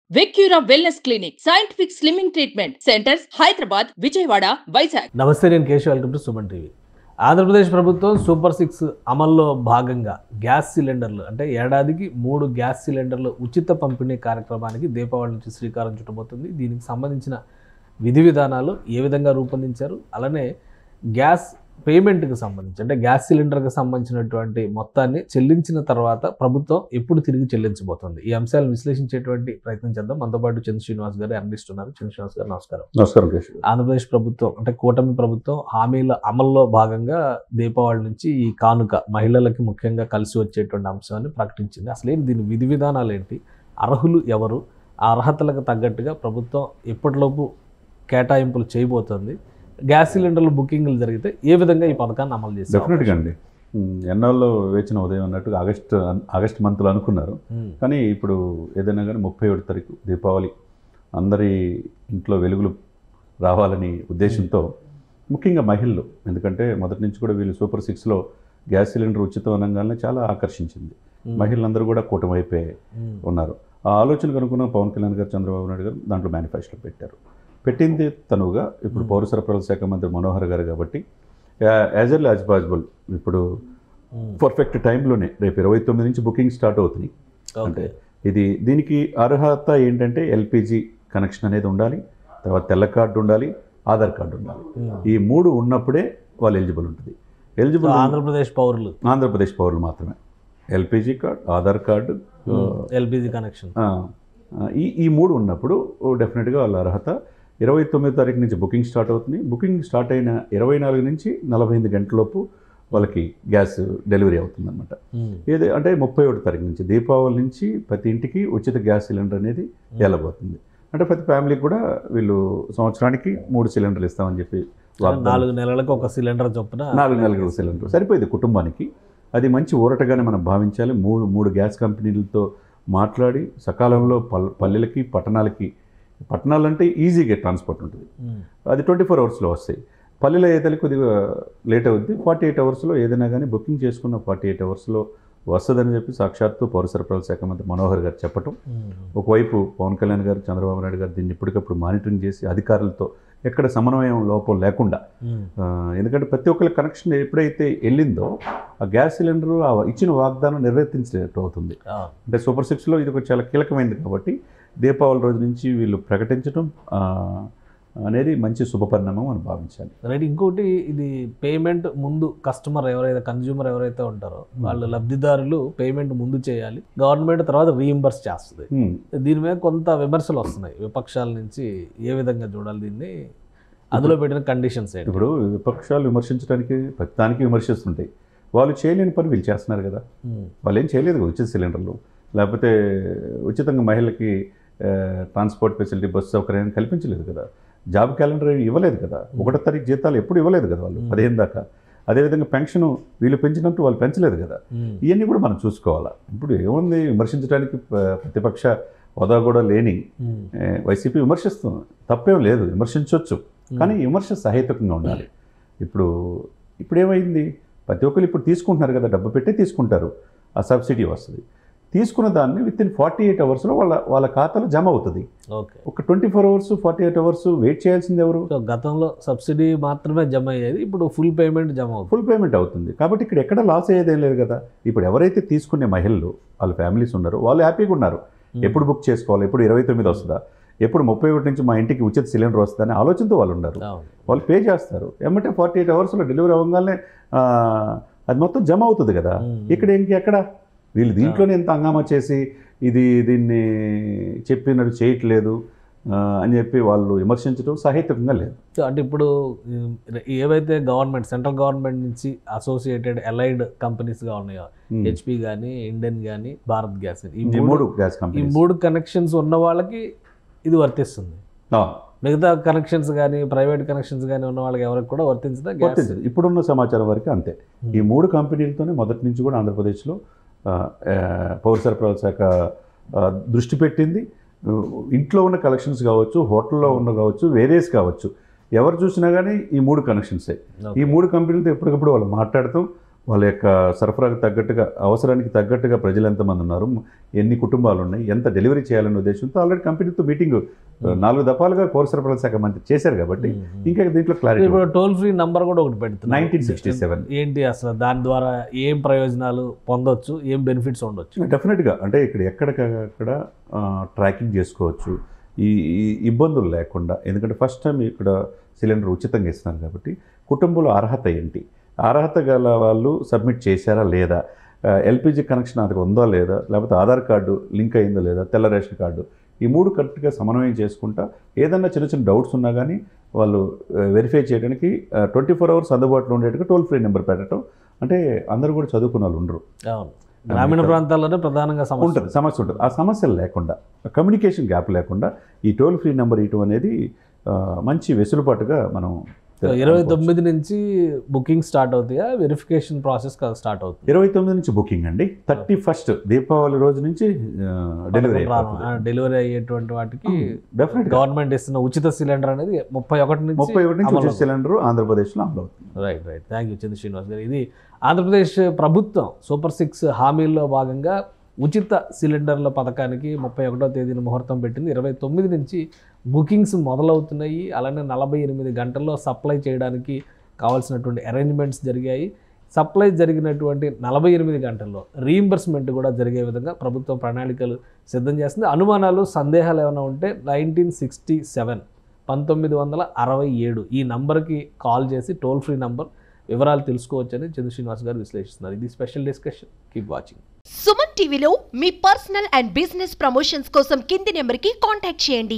Vecura wellness clinic scientific slimming treatment centres Hyderabad Vijayawada Vizag నమస్తే నేను Keshav welcome to Suman TV Andhra Pradesh ప్రభుత్వం సూపర్ సిక్స్ అమల్లో భాగంగా గ్యాస్ సిలిండర్లు అంటే ఏడాదికి మూడు గ్యాస్ సిలిండర్లు ఉచిత పంపిణీ కార్యక్రమానికి దీపావళి నుంచి శ్రీకారం చుట్టబోతుంది దీనికి సంబంధించిన విధి విధానాలు ఏ విధంగా రూపొందించారు అలానే గ్యాస్ పేమెంట్కి సంబంధించి అంటే గ్యాస్ సిలిండర్కి సంబంధించినటువంటి మొత్తాన్ని చెల్లించిన తర్వాత ప్రభుత్వం ఎప్పుడు తిరిగి చెల్లించబోతుంది ఈ అంశాలను విశ్లేషించేటువంటి ప్రయత్నం చేద్దాం మనతో పాటు చంద్ర శ్రీనివాస్ గారు అనలిస్ట్ ఉన్నారు చంద్ర శ్రీనివాస్ గారు నమస్కారం నమస్కారం కేశవ్ ఆంధ్రప్రదేశ్ ప్రభుత్వం అంటే కూటమి ప్రభుత్వం హామీల అమల్లో భాగంగా దీపావళి నుంచి ఈ కానుక మహిళలకి ముఖ్యంగా కలిసి వచ్చేటువంటి అంశాన్ని ప్రకటించింది అసలు ఏంటి దీని విధి విధానాలు ఏంటి అర్హులు ఎవరు ఆ అర్హతలకు తగ్గట్టుగా ప్రభుత్వం ఎప్పటిలోపు కేటాయింపులు చేయబోతోంది గ్యాస్ సిలిండర్లు బుకింగ్లు జరిగితే ఏ విధంగా ఈ పథకాన్ని అమలు చేస్తారు డెఫినెట్గా అండి ఉమ్, ఎన్నాళ్ళలో వేచిన ఉదయం అన్నట్టుగా ఆగస్ట్ ఆగస్ట్ మంత్లో అనుకున్నారు కానీ ఇప్పుడు ఏదైనా కానీ ముప్పై ఒకటి తారీఖు దీపావళి అందరి ఇంట్లో వెలుగులు రావాలని ఉద్దేశంతో ముఖ్యంగా మహిళలు ఎందుకంటే మొదటి నుంచి కూడా వీళ్ళు సూపర్ సిక్స్లో గ్యాస్ సిలిండర్ ఉచితం అనగానే చాలా ఆకర్షించింది మహిళలందరూ కూడా కూటమైపోయి ఉన్నారు ఆ ఆలోచనకు అనుకున్న పవన్ కళ్యాణ్ గారు చంద్రబాబు నాయుడు గారు దాంట్లో మేనిఫెస్టో పెట్టారు పెట్టింది తనుగా ఇప్పుడు పౌర సరఫరాల శాఖ మంత్రి మనోహర్ గారు కాబట్టి యాజ్ ఎల్ యాజ్ పాసిబుల్ ఇప్పుడు పర్ఫెక్ట్ టైంలోనే రేపు ఇరవై తొమ్మిది నుంచి బుకింగ్ స్టార్ట్ అవుతుంది అంటే ఇది దీనికి అర్హత ఏంటంటే ఎల్పిజి కనెక్షన్ అనేది ఉండాలి తర్వాత తెల్ల కార్డు ఉండాలి ఆధార్ కార్డు ఉండాలి ఈ మూడు ఉన్నప్పుడే వాళ్ళు ఎలిజిబుల్ ఉంటుంది ఎలిజిబుల్ ఆంధ్రప్రదేశ్ పౌరులు ఆంధ్రప్రదేశ్ పౌరులు మాత్రమే LPG card Aadhaar card LPG connection ఆ, ఆ, ఈ ఈ మూడు ఉన్నప్పుడు డెఫినెట్గా వాళ్ళ అర్హత ఇరవై తొమ్మిది తారీఖు నుంచి బుకింగ్ స్టార్ట్ అవుతుంది బుకింగ్ స్టార్ట్ అయిన ఇరవై నాలుగు నుంచి నలభై ఎనిమిది గంటలలోపు వాళ్ళకి గ్యాస్ డెలివరీ అవుతుందన్నమాట ఏది అంటే ముప్పై ఒకటి తారీఖు నుంచి దీపావళి నుంచి ప్రతి ఇంటికి ఉచిత గ్యాస్ సిలిండర్ అనేది వెళ్ళబోతుంది అంటే ప్రతి ఫ్యామిలీకి కూడా వీళ్ళు సంవత్సరానికి మూడు సిలిండర్లు ఇస్తామని చెప్పి వాగ్దానం నాలుగు నెలలకు ఒక సిలిండర్ చొప్పున నాలుగు నాలుగు సిలిండర్ సరిపోయింది కుటుంబానికి అది మంచి ఊరటగానే మనం భావించాలి మూడు మూడు గ్యాస్ కంపెనీలతో మాట్లాడి సకాలంలో పల్ పల్లెలకి పట్టణాలకి పట్టణాలంటే ఈజీగా ట్రాన్స్పోర్ట్ ఉంటుంది ఉమ్. అది ట్వంటీ ఫోర్ అవర్స్లో వస్తాయి పల్లెలో అయితే కొద్దిగా లేట్ అవుద్ది ఫార్టీ ఎయిట్ అవర్స్లో ఏదైనా కానీ బుకింగ్ చేసుకున్న ఫార్టీ ఎయిట్ అవర్స్లో వస్తుందని చెప్పి సాక్షాత్తు పౌర సరఫరాల శాఖ మంత్రి మనోహర్ గారు చెప్పటం ఉమ్. ఒకవైపు పవన్ కళ్యాణ్ గారు చంద్రబాబు నాయుడు గారు దీన్ని ఇప్పటికప్పుడు మానిటరింగ్ చేసి అధికారులతో ఎక్కడ సమన్వయం లోపం లేకుండా ఉమ్. ఆ, ఎందుకంటే ప్రతి ఒక్కరి కనెక్షన్ ఎప్పుడైతే వెళ్ళిందో ఆ గ్యాస్ సిలిండర్ ఆ ఇచ్చిన వాగ్దానం నిర్వర్తించినట్టు అవుతుంది ఆ. అంటే సూపర్ సిక్స్లో ఇది ఒక చాలా కీలకమైనది కాబట్టి దీపావళి రోజు నుంచి వీళ్ళు ప్రకటించడం ఆ, అనేది మంచి శుభపరిణామం అని భావించాలి రైట్ ఇంకోటి ఇది పేమెంట్ ముందు కస్టమర్ ఎవరైతే కన్జ్యూమర్ ఎవరైతే ఉంటారో వాళ్ళు లబ్ధిదారులు పేమెంట్ ముందు చేయాలి గవర్నమెంట్ తర్వాత రీఇంబర్స్ చేస్తుంది హ్మ్. దీని మీద కొంత విమర్శలు వస్తున్నాయి విపక్షాల నుంచి ఏ విధంగా చూడాలి దీన్ని అందులో పెట్టిన కండిషన్స్ ఏంటి ఇప్పుడు విపక్షాలు విమర్శించడానికి ప్రతిదానికి విమర్శిస్తుంటాయి వాళ్ళు చేయలేని పని వీళ్ళు చేస్తున్నారు కదా ఉమ్. వాళ్ళు ఏం చేయలేదు కదా ఉచిత సిలిండర్లు లేకపోతే ఉచితంగా మహిళలకి ఆ, ట్రాన్స్పోర్ట్ ఫెసిలిటీ బస్సు సౌకర్యాన్ని కల్పించలేదు కదా జాబ్ క్యాలెండర్ ఇవ్వలేదు కదా ఒకటో తారీఖు జీతాలు ఎప్పుడు ఇవ్వలేదు కదా వాళ్ళు పదిహేను దాకా అదేవిధంగా పెన్షన్ వీళ్ళు పెంచినట్టు వాళ్ళు పెంచలేదు కదా ఉమ్. ఇవన్నీ కూడా మనం చూసుకోవాలా ఇప్పుడు ఏముంది విమర్శించడానికి ప- ప్రతిపక్ష హోదా కూడా లేని ఉమ్. ఏ, వైసీపీ విమర్శిస్తుంది తప్పేం లేదు విమర్శించవచ్చు కానీ విమర్శ సహేతుకంగా ఉండాలి ఇప్పుడు ఇప్పుడు ఏమైంది ప్రతి ఒక్కరు ఇప్పుడు తీసుకుంటున్నారు కదా డబ్బు పెట్టే తీసుకుంటారు ఆ సబ్సిడీ వస్తుంది తీసుకున్న దాన్ని విత్ ఇన్ ఫార్టీ ఎయిట్ అవర్స్లో వాళ్ళ వాళ్ళ ఖాతాలో జమ అవుతుంది ఓకే ఒక twenty four hours forty eight hours wait చేయాల్సింది ఎవరు సో గతంలో సబ్సిడీ మాత్రమే జమ అయ్యేది ఇప్పుడు ఫుల్ పేమెంట్ జమ అవుతుంది ఫుల్ పేమెంట్ అవుతుంది కాబట్టి ఇక్కడ ఎక్కడ లాస్ అయ్యేదేం లేదు కదా ఇప్పుడు ఎవరైతే తీసుకునే మహిళలు వాళ్ళ ఫ్యామిలీస్ ఉన్నారో వాళ్ళు హ్యాపీగా ఉన్నారు ఎప్పుడు బుక్ చేసుకోవాలి ఎప్పుడు ఇరవై తొమ్మిది వస్తుందా ఎప్పుడు ముప్పై ఒకటి నుంచి మా ఇంటికి ఉచిత సిలిండర్ వస్తుందని ఆలోచనతో వాళ్ళు ఉన్నారు అవును. వాళ్ళు పే చేస్తారు ఏమంటే ఫార్టీ ఎయిట్ అవర్స్లో డెలివరీ అవ్వగానే ఆ, అది మొత్తం జమ అవుతుంది కదా మ్మ్. ఇక్కడ ఇంకెక్కడ వీళ్ళు దీంట్లోనే ఎంత హంగామా చేసి ఇది దీన్ని చెప్పినట్టు చేయట్లేదు ఆ, అని చెప్పి వాళ్ళు విమర్శించడం సహేతుకంగా లేదు సో అంటే ఇప్పుడు ఉమ్, ఏవైతే గవర్నమెంట్ సెంట్రల్ గవర్నమెంట్ నుంచి అసోసియేటెడ్ అలైడ్ కంపెనీస్గా ఉన్నాయో మ్మ్. హెచ్పి కానీ ఇండియన్ కానీ భారత్ గ్యాస్ ఈ ఈ మూడు మూడు గ్యాస్ ఈ కంపెనీ మూడు కనెక్షన్స్ ఉన్న వాళ్ళకి ఇది వర్తిస్తుంది మిగతా కనెక్షన్స్ కానీ ప్రైవేట్ కనెక్షన్స్ కానీ ఉన్న వాళ్ళకి ఎవరికి కూడా వర్తించదా గ్యాస్ వర్తించదు ఇప్పుడున్న సమాచారం వరకు అంతే ఈ మూడు కంపెనీలతోనే మొదటి నుంచి కూడా ఆంధ్రప్రదేశ్లో ఆ, ఆ, పౌర సరఫరాల శాఖ ఆ, దృష్టి పెట్టింది ఆ, ఇంట్లో ఉన్న కలెక్షన్స్ కావచ్చు హోటల్లో ఉన్న కావచ్చు వేరియస్ కావచ్చు ఎవరు చూసినా కానీ ఈ మూడు కనెక్షన్సే Okay. ఈ మూడు కంపెనీలతో ఎప్పటికప్పుడు వాళ్ళు మాట్లాడతాం వాళ్ళ యొక్క సరఫరాకు తగ్గట్టుగా అవసరానికి తగ్గట్టుగా ప్రజలు ఎంతమంది ఉన్నారు ఎన్ని కుటుంబాలు ఉన్నాయి ఎంత డెలివరీ చేయాలనే ఉద్దేశంతో ఆల్రెడీ కంపెనీతో మీటింగ్ నాలుగు దఫాలుగా పౌర సరఫరాల శాఖ మంత్రి చేశారు కాబట్టి ఇంకా దీంట్లో క్లారిటీ ఇప్పుడు టోల్ ఫ్రీ నంబర్ కూడా ఒకటి పెడుతున్నారు 1967. ఏంటి అసలు దాని ద్వారా ఏం ప్రయోజనాలు పొందొచ్చు ఏం బెనిఫిట్స్ ఉండొచ్చు డెఫినెట్గా అంటే ఇక్కడ ఎక్కడికక్కడ ట్రాకింగ్ చేసుకోవచ్చు ఈ ఈ ఇబ్బందులు లేకుండా ఎందుకంటే ఫస్ట్ టైం ఇక్కడ సిలిండర్ ఉచితంగా ఇస్తున్నారు కాబట్టి కుటుంబంలో అర్హత ఏంటి అర్హత గల వాళ్ళు సబ్మిట్ చేశారా లేదా ఎల్పిజి కనెక్షన్ అది ఉందా లేదా లేకపోతే ఆధార్ కార్డు లింక్ అయిందా లేదా తెల్ల రేషన్ కార్డు ఈ మూడు కరెక్ట్గా సమన్వయం చేసుకుంటా ఏదన్నా చిన్న చిన్న డౌట్స్ ఉన్నా కానీ వాళ్ళు వెరిఫై చేయడానికి ట్వంటీ ఫోర్ అవర్స్ అందుబాటులో ఉండేట్టుగా టోల్ ఫ్రీ నెంబర్ పెట్టడం అంటే అందరూ కూడా చదువుకున్న వాళ్ళు ఉండరు అవును గ్రామీణ ప్రాంతాల్లోనే ప్రధానంగా సమస్య ఉంటుంది సమస్య ఉంటుంది ఆ సమస్యలు లేకుండా కమ్యూనికేషన్ గ్యాప్ లేకుండా ఈ టోల్ ఫ్రీ నెంబర్ ఇవ్వడం అనేది ఆ, మంచి వెసులుబాటుగా మనం సో ఇరవై తొమ్మిది నుంచి బుకింగ్ స్టార్ట్ అవుతాయా వెరిఫికేషన్ ప్రాసెస్ స్టార్ట్ అవుతుంది ఇరవై తొమ్మిది నుంచి బుకింగ్ అండి థర్టీ ఫస్ట్ దీపావళి రోజు నుంచి డెలివరీ డెలివరీ అయ్యేటువంటి వాటికి డెఫినెట్ గవర్నమెంట్ ఇస్తున్న ఉచిత సిలిండర్ అనేది ముప్పై ఒకటి నుంచి ముప్పై ఒకటి నుంచి అమలు ఉచిత సిలిండర్ ఆంధ్రప్రదేశ్లో అమలు అవుతుంది right right thank you Chandra Srinivas గారు ఇది ఆంధ్రప్రదేశ్ ప్రభుత్వం సూపర్ సిక్స్ హామీల్లో భాగంగా ఉచిత సిలిండర్ల పథకానికి ముప్పై ఒకటో తేదీన ముహూర్తం పెట్టింది ఇరవై తొమ్మిది నుంచి బుకింగ్స్ మొదలవుతున్నాయి అలానే నలభై ఎనిమిది గంటల్లో సప్లై చేయడానికి కావాల్సినటువంటి అరేంజ్మెంట్స్ జరిగాయి సప్లై జరిగినటువంటి నలభై ఎనిమిది గంటల్లో రీయింబర్స్మెంట్ కూడా జరిగే విధంగా ప్రభుత్వం ప్రణాళికలు సిద్ధం చేస్తుంది అనుమానాలు సందేహాలు ఏమైనా ఉంటే నైన్టీన్ సిక్స్టీ సెవెన్ పంతొమ్మిది వందల అరవై ఏడు ఈ నంబర్కి కాల్ చేసి టోల్ ఫ్రీ నంబర్ వివరాలు తెలుసుకోవచ్చని చంద్ర శ్రీనివాస్ గారు విశ్లేషిస్తున్నారు ఇది special discussion keep watching Suman టీవీలో మీ పర్సనల్ అండ్ బిజినెస్ ప్రమోషన్స్ కోసం కింది నెంబర్కి కాంటాక్ట్ చేయండి